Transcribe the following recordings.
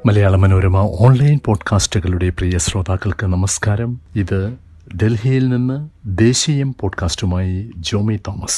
മലയാള മനോരമ ഓൺലൈൻ പോഡ്കാസ്റ്റുകളുടെ പ്രിയ ശ്രോതാക്കൾക്ക് നമസ്കാരം ഇത് ഡൽഹിയിൽ നിന്ന് ദേശീയം പോഡ്കാസ്റ്റുമായി ജോമി തോമസ്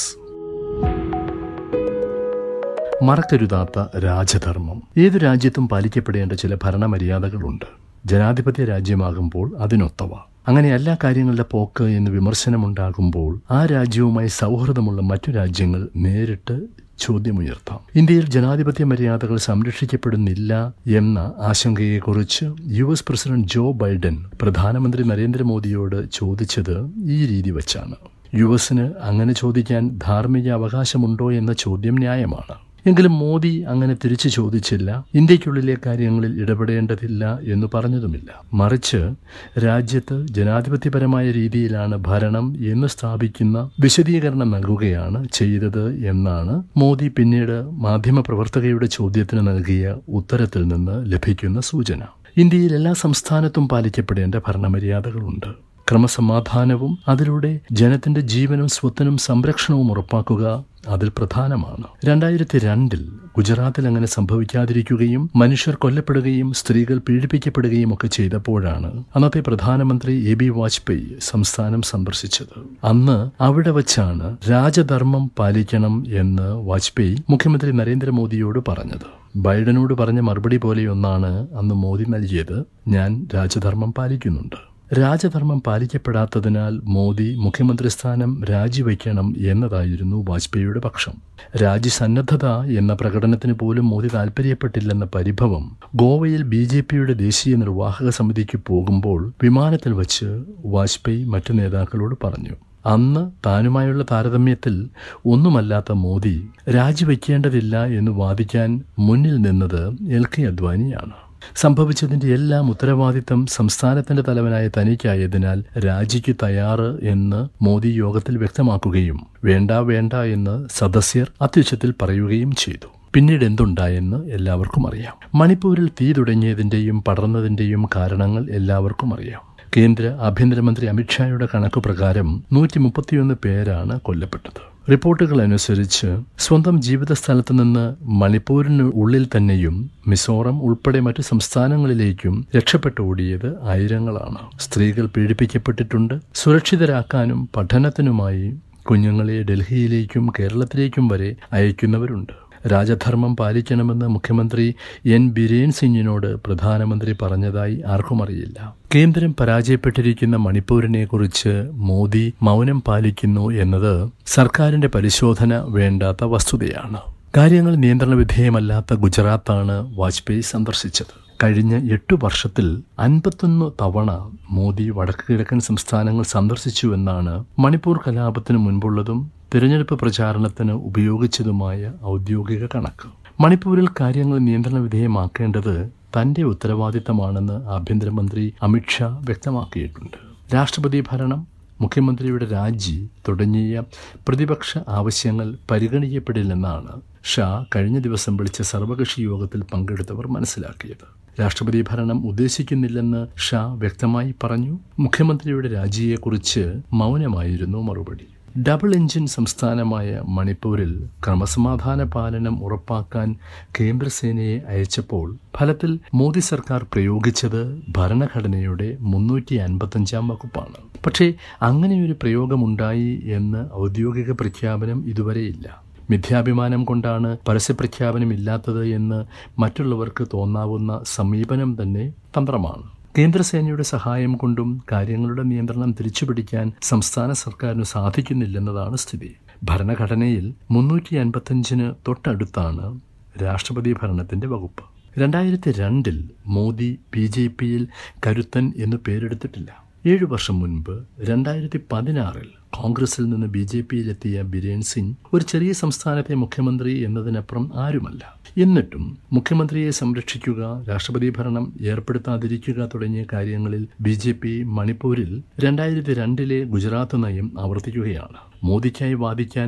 മറക്കരുതാത്ത രാജധർമ്മം ഏതു രാജ്യത്തും പാലിക്കപ്പെടേണ്ട ചില ഭരണമര്യാദകളുണ്ട് ജനാധിപത്യ രാജ്യമാകുമ്പോൾ അതിനൊത്തവ അങ്ങനെ എല്ലാ കാര്യങ്ങളുടെ പോക്ക് എന്ന് വിമർശനമുണ്ടാകുമ്പോൾ ആ രാജ്യവുമായി സൗഹൃദമുള്ള മറ്റു രാജ്യങ്ങൾ നേരിട്ട് ചോദ്യമുയർത്താം ഇന്ത്യയിൽ ജനാധിപത്യ മര്യാദകൾ സംരക്ഷിക്കപ്പെടുന്നില്ല എന്ന ആശങ്കയെക്കുറിച്ച് U S president Joe Biden പ്രധാനമന്ത്രി നരേന്ദ്രമോദിയോട് ചോദിച്ചത് ഈ രീതി വച്ചാണ് യു എസിന് അങ്ങനെ ചോദിക്കാൻ ധാർമ്മിക അവകാശമുണ്ടോ എന്ന ചോദ്യം ന്യായമാണ് എങ്കിലും മോദി അങ്ങനെ തിരിച്ചു ചോദിച്ചില്ല ഇന്ത്യക്കുള്ളിലെ കാര്യങ്ങളിൽ ഇടപെടേണ്ടതില്ല എന്ന് പറഞ്ഞതുമില്ല മറിച്ച് രാജ്യത്ത് ജനാധിപത്യപരമായ രീതിയിലാണ് ഭരണം എന്ന് സ്ഥാപിക്കുന്ന വിശദീകരണം നൽകുകയാണ് ചെയ്തത് എന്നാണ് മോദി പിന്നീട് മാധ്യമപ്രവർത്തകയുടെ ചോദ്യത്തിന് നൽകിയ ഉത്തരത്തിൽ നിന്ന് ലഭിക്കുന്ന സൂചന ഇന്ത്യയിൽ എല്ലാ സംസ്ഥാനത്തും പാലിക്കപ്പെടേണ്ട ഭരണമര്യാദകളുണ്ട് ക്രമസമാധാനവും അതിലൂടെ ജനത്തിന്റെ ജീവനും സ്വത്തിനും സംരക്ഷണവും ഉറപ്പാക്കുക അതിൽ പ്രധാനമാണ് രണ്ടായിരത്തി രണ്ടിൽ ഗുജറാത്തിൽ അങ്ങനെ സംഭവിക്കാതിരിക്കുകയും മനുഷ്യർ കൊല്ലപ്പെടുകയും സ്ത്രീകൾ പീഡിപ്പിക്കപ്പെടുകയും ഒക്കെ ചെയ്തപ്പോഴാണ് അന്നത്തെ പ്രധാനമന്ത്രി എ ബി വാജ്പേയി സംസ്ഥാനം സന്ദർശിച്ചത് അന്ന് അവിടെ വച്ചാണ് രാജധർമ്മം പാലിക്കണം എന്ന് വാജ്പേയി മുഖ്യമന്ത്രി നരേന്ദ്രമോദിയോട് പറഞ്ഞത് ബൈഡനോട് പറഞ്ഞ മറുപടി പോലെയൊന്നാണ് അന്ന് മോദി നൽകിയത് ഞാൻ രാജധർമ്മം പാലിക്കുന്നുണ്ട് രാജധർമ്മം പാലിക്കപ്പെടാത്തതിനാൽ മോദി മുഖ്യമന്ത്രി സ്ഥാനം രാജിവെക്കണം എന്നതായിരുന്നു വാജ്പേയിയുടെ പക്ഷം രാജ്യസന്നദ്ധത എന്ന പ്രകടനത്തിന് പോലും മോദി താൽപ്പര്യപ്പെട്ടില്ലെന്ന പരിഭവം ഗോവയിൽ ബി ജെ പിയുടെ ദേശീയ നിർവാഹക സമിതിക്ക് പോകുമ്പോൾ വിമാനത്തിൽ വച്ച് വാജ്പേയി മറ്റു നേതാക്കളോട് പറഞ്ഞു അന്ന് താനുമായുള്ള താരതമ്യത്തിൽ ഒന്നുമല്ലാത്ത മോദി രാജിവെക്കേണ്ടതില്ല എന്ന് വാദിക്കാൻ മുന്നിൽ നിന്നത് എൽ കെ അദ്വാനിയാണ് സംഭവിച്ചതിന്റെ എല്ലാം ഉത്തരവാദിത്തം സംസ്ഥാനത്തിന്റെ തലവനായ തനിക്കായതിനാൽ രാജിക്ക് തയ്യാറ് എന്ന് മോദി യോഗത്തിൽ വ്യക്തമാക്കുകയും വേണ്ട വേണ്ട എന്ന് സദസ്യർ അത്യുച്ചത്തിൽ പറയുകയും ചെയ്തു പിന്നീട് എന്തുണ്ടായെന്ന് എല്ലാവർക്കും അറിയാം മണിപ്പൂരിൽ തീ തുടങ്ങിയതിന്റെയും പടർന്നതിന്റെയും കാരണങ്ങൾ എല്ലാവർക്കും അറിയാം കേന്ദ്ര ആഭ്യന്തരമന്ത്രി അമിത്ഷായുടെ കണക്കു പ്രകാരം നൂറ്റി മുപ്പത്തിയൊന്ന് പേരാണ് കൊല്ലപ്പെട്ടത് റിപ്പോർട്ടുകൾ അനുസരിച്ച് സ്വന്തം ജീവിത സ്ഥലത്ത് നിന്ന് മണിപ്പൂരിന് ഉള്ളിൽ തന്നെയും മിസോറം ഉൾപ്പെടെ മറ്റു സംസ്ഥാനങ്ങളിലേക്കും രക്ഷപ്പെട്ടോടിയത് ആയിരങ്ങളാണ് സ്ത്രീകൾ പീഡിപ്പിക്കപ്പെട്ടിട്ടുണ്ട് സുരക്ഷിതരാക്കാനും പഠനത്തിനുമായി കുഞ്ഞുങ്ങളെ ഡൽഹിയിലേക്കും കേരളത്തിലേക്കും വരെ അയക്കുന്നവരുണ്ട് രാജധർമ്മം പാലിക്കണമെന്ന് മുഖ്യമന്ത്രി എൻ ബിരേൻ സിംഗിനോട് പ്രധാനമന്ത്രി പറഞ്ഞതായി ആർക്കും അറിയില്ല കേന്ദ്രം പരാജയപ്പെട്ടിരിക്കുന്ന മണിപ്പൂരിനെ കുറിച്ച് മോദി മൗനം പാലിക്കുന്നു എന്നത് സർക്കാരിന്റെ പരിശോധന വേണ്ടാത്ത വസ്തുതയാണ് കാര്യങ്ങൾ നിയന്ത്രണ വിധേയമല്ലാത്ത ഗുജറാത്താണ് വാജ്പേയി സന്ദർശിച്ചത് കഴിഞ്ഞ എട്ടു വർഷത്തിൽ അൻപത്തൊന്ന് തവണ മോദി വടക്ക് കിഴക്കൻ സംസ്ഥാനങ്ങൾ സന്ദർശിച്ചുവെന്നാണ് മണിപ്പൂർ കലാപത്തിനു മുൻപുള്ളതും തിരഞ്ഞെടുപ്പ് പ്രചാരണത്തിന് ഉപയോഗിച്ചതുമായ ഔദ്യോഗിക കണക്ക് മണിപ്പൂരിൽ കാര്യങ്ങൾ നിയന്ത്രണ വിധേയമാക്കേണ്ടത് തന്റെ ഉത്തരവാദിത്തമാണെന്ന് ആഭ്യന്തരമന്ത്രി അമിത്ഷാ വ്യക്തമാക്കിയിട്ടുണ്ട് രാഷ്ട്രപതി ഭരണം മുഖ്യമന്ത്രിയുടെ രാജി തുടങ്ങിയ പ്രതിപക്ഷ ആവശ്യങ്ങൾ പരിഗണിക്കപ്പെടില്ലെന്നാണ് ഷാ കഴിഞ്ഞ ദിവസം വിളിച്ച സർവകക്ഷി യോഗത്തിൽ പങ്കെടുത്തവർ മനസ്സിലാക്കിയത് രാഷ്ട്രപതി ഭരണം ഉദ്ദേശിക്കുന്നില്ലെന്ന് ഷാ വ്യക്തമായി പറഞ്ഞു മുഖ്യമന്ത്രിയുടെ രാജിയെക്കുറിച്ച് മൗനമായിരുന്നു മറുപടി ഡബിൾ എഞ്ചിൻ സംസ്ഥാനമായ മണിപ്പൂരിൽ ക്രമസമാധാന പാലനം ഉറപ്പാക്കാൻ കേന്ദ്രസേനയെ അയച്ചപ്പോൾ ഫലത്തിൽ മോദി സർക്കാർ പ്രയോഗിച്ചത് ഭരണഘടനയുടെ മുന്നൂറ്റി അൻപത്തഞ്ചാം വകുപ്പാണ് പക്ഷേ അങ്ങനെയൊരു പ്രയോഗമുണ്ടായി എന്ന് ഔദ്യോഗിക പ്രഖ്യാപനം ഇതുവരെയില്ല മിഥ്യാഭിമാനം കൊണ്ടാണ് പരസ്യപ്രഖ്യാപനം ഇല്ലാത്തത് എന്ന് മറ്റുള്ളവർക്ക് തോന്നാവുന്ന സമീപനം തന്നെ തന്ത്രമാണ് കേന്ദ്രസേനയുടെ സഹായം കൊണ്ടും കാര്യങ്ങളുടെ നിയന്ത്രണം തിരിച്ചുപിടിക്കാൻ സംസ്ഥാന സർക്കാരിന് സാധിക്കുന്നില്ലെന്നതാണ് സ്ഥിതി ഭരണഘടനയിൽ മുന്നൂറ്റി അൻപത്തഞ്ചിന് തൊട്ടടുത്താണ് രാഷ്ട്രപതി ഭരണത്തിന്റെ വകുപ്പ് രണ്ടായിരത്തി രണ്ടിൽ മോദി ബി ജെ പിയിൽ കരുത്തൻ എന്ന് പേരെടുത്തിട്ടില്ല ഏഴു വർഷം മുൻപ് രണ്ടായിരത്തി പതിനാറിൽ കോൺഗ്രസിൽ നിന്ന് ബി ജെ പിയിലെത്തിയ ബിരേൻ സിംഗ് ഒരു ചെറിയ സംസ്ഥാനത്തെ മുഖ്യമന്ത്രി എന്നതിനപ്പുറം ആരുമല്ല എന്നിട്ടും മുഖ്യമന്ത്രിയെ സംരക്ഷിക്കുക രാഷ്ട്രപതി ഭരണം ഏർപ്പെടുത്താതിരിക്കുക തുടങ്ങിയ കാര്യങ്ങളിൽ ബി ജെ പി മണിപ്പൂരിൽ രണ്ടായിരത്തി രണ്ടിലെ ഗുജറാത്ത് നയം ആവർത്തിക്കുകയാണ് മോദിക്കായി വാദിക്കാൻ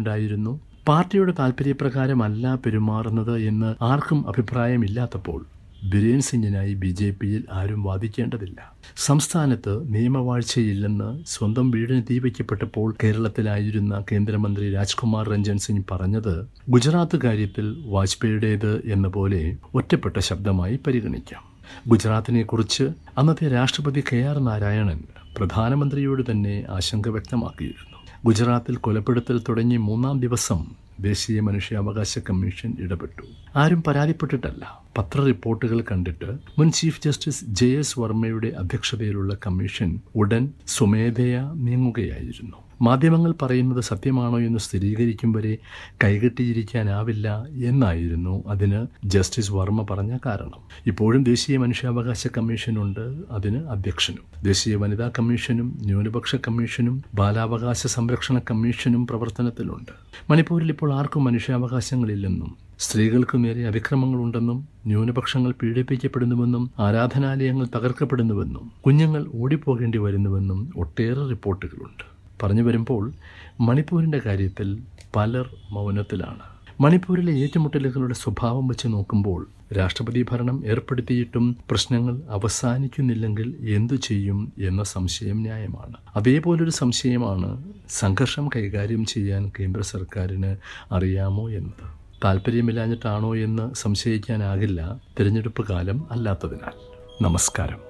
അദ്വാനിയുണ്ടായിരുന്നു പാർട്ടിയുടെ താൽപര്യപ്രകാരമല്ല പെരുമാറുന്നത് എന്ന് ആർക്കും അഭിപ്രായമില്ലാത്തപ്പോൾ ബിരേൻ സിംഗിനായി ബി ജെ പിയിൽ ആരും വാദിക്കേണ്ടതില്ല സംസ്ഥാനത്ത് നിയമവാഴ്ചയില്ലെന്ന് സ്വന്തം വീടിന് തീവയ്ക്കപ്പെട്ടപ്പോൾ കേരളത്തിലായിരുന്ന കേന്ദ്രമന്ത്രി രാജ്കുമാർ രഞ്ജൻ സിംഗ് പറഞ്ഞത് ഗുജറാത്ത് കാര്യത്തിൽ വാജ്പേയിയുടേത് എന്ന പോലെ ഒറ്റപ്പെട്ട ശബ്ദമായി പരിഗണിക്കാം ഗുജറാത്തിനെ കുറിച്ച് അന്നത്തെ രാഷ്ട്രപതി കെ ആർ നാരായണൻ പ്രധാനമന്ത്രിയോട് തന്നെ ആശങ്ക വ്യക്തമാക്കിയിരുന്നു ഗുജറാത്തിൽ കൊലപ്പെടുത്തൽ തുടങ്ങി മൂന്നാം ദിവസം ദേശീയ മനുഷ്യാവകാശ കമ്മീഷൻ ഇടപെട്ടു ആരും പരാതിപ്പെട്ടിട്ടല്ല പത്ര റിപ്പോർട്ടുകൾ കണ്ടിട്ട് മുൻ ചീഫ് ജസ്റ്റിസ് ജെ എസ് വർമ്മയുടെ അധ്യക്ഷതയിലുള്ള കമ്മീഷൻ ഉടൻ സ്വമേധയാ നീങ്ങുകയായിരുന്നു മാധ്യമങ്ങൾ പറയുന്നത് സത്യമാണോ എന്ന് സ്ഥിരീകരിക്കും വരെ കൈകെട്ടിയിരിക്കാനാവില്ല എന്നായിരുന്നു അതിന് ജസ്റ്റിസ് വർമ്മ പറഞ്ഞ കാരണം ഇപ്പോഴും ദേശീയ മനുഷ്യാവകാശ കമ്മീഷനുണ്ട് അതിന് അധ്യക്ഷനും ദേശീയ വനിതാ കമ്മീഷനും ന്യൂനപക്ഷ കമ്മീഷനും ബാലാവകാശ സംരക്ഷണ കമ്മീഷനും പ്രവർത്തനത്തിലുണ്ട് മണിപ്പൂരിൽ ഇപ്പോൾ ആർക്കും മനുഷ്യാവകാശങ്ങളില്ലെന്നും സ്ത്രീകൾക്ക് നേരെ അതിക്രമങ്ങളുണ്ടെന്നും ന്യൂനപക്ഷങ്ങൾ പീഡിപ്പിക്കപ്പെടുന്നുവെന്നും ആരാധനാലയങ്ങൾ തകർക്കപ്പെടുന്നുവെന്നും കുഞ്ഞുങ്ങൾ ഓടിപ്പോകേണ്ടി വരുന്നുവെന്നും ഒട്ടേറെ റിപ്പോർട്ടുകളുണ്ട് പറഞ്ഞു വരുമ്പോൾ മണിപ്പൂരിൻ്റെ കാര്യത്തിൽ പലർ മൗനത്തിലാണ് മണിപ്പൂരിലെ ഏറ്റുമുട്ടലുകളുടെ സ്വഭാവം വെച്ച് നോക്കുമ്പോൾ രാഷ്ട്രപതി ഭരണം ഏർപ്പെടുത്തിയിട്ടും പ്രശ്നങ്ങൾ അവസാനിക്കുന്നില്ലെങ്കിൽ എന്തു ചെയ്യും എന്ന സംശയം ന്യായമാണ് അതേപോലൊരു സംശയമാണ് സംഘർഷം കൈകാര്യം ചെയ്യാൻ കേന്ദ്ര സർക്കാരിന് അറിയാമോ എന്നത് താല്പര്യമില്ലാഞ്ഞിട്ടാണോ എന്ന് സംശയിക്കാനാകില്ല തിരഞ്ഞെടുപ്പ് കാലം അല്ലാത്തതിനാൽ നമസ്കാരം